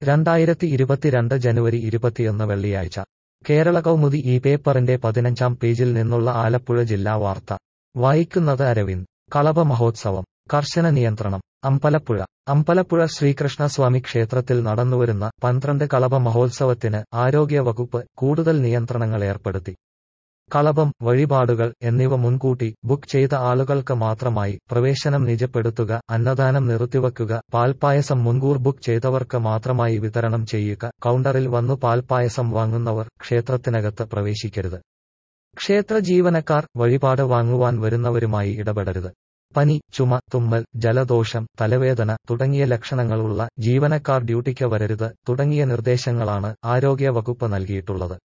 രണ്ടായിരത്തി ഇരുപത്തിരണ്ട് ജനുവരി ഇരുപത്തിയൊന്ന് വെള്ളിയാഴ്ച കേരള കൗമുദി ഈ പേപ്പറിന്റെ പതിനഞ്ചാം പേജിൽ നിന്നുള്ള ആലപ്പുഴ ജില്ലാ വാർത്ത വായിക്കുന്നത് അരവിന്ദ് കളഭ മഹോത്സവം കർശന നിയന്ത്രണം അമ്പലപ്പുഴ അമ്പലപ്പുഴ ശ്രീകൃഷ്ണസ്വാമി ക്ഷേത്രത്തിൽ നടന്നുവരുന്ന പന്ത്രണ്ട് കളഭ മഹോത്സവത്തിന് ആരോഗ്യ വകുപ്പ് കൂടുതൽ നിയന്ത്രണങ്ങൾ ഏർപ്പെടുത്തി കളഭം വഴിപാടുകൾ എന്നിവ മുൻകൂട്ടി ബുക്ക് ചെയ്ത ആളുകൾക്ക് മാത്രമായി പ്രവേശനം നിജപ്പെടുത്തുക അന്നദാനം നിർത്തിവെക്കുക പാൽപ്പായസം മുൻകൂർ ബുക്ക് ചെയ്തവർക്ക് മാത്രമായി വിതരണം ചെയ്യുക കൗണ്ടറിൽ വന്നു പാൽപ്പായസം വാങ്ങുന്നവർ ക്ഷേത്രത്തിനകത്ത് പ്രവേശിക്കരുത് ക്ഷേത്ര ജീവനക്കാർ വഴിപാട് വാങ്ങുവാൻ വരുന്നവരുമായി ഇടപെടരുത് പനി ചുമ തുമ്മൽ ജലദോഷം തലവേദന തുടങ്ങിയ ലക്ഷണങ്ങളുള്ള ജീവനക്കാർ ഡ്യൂട്ടിക്ക് വരരുത് തുടങ്ങിയ നിർദ്ദേശങ്ങളാണ് ആരോഗ്യ വകുപ്പ് നൽകിയിട്ടുള്ളത്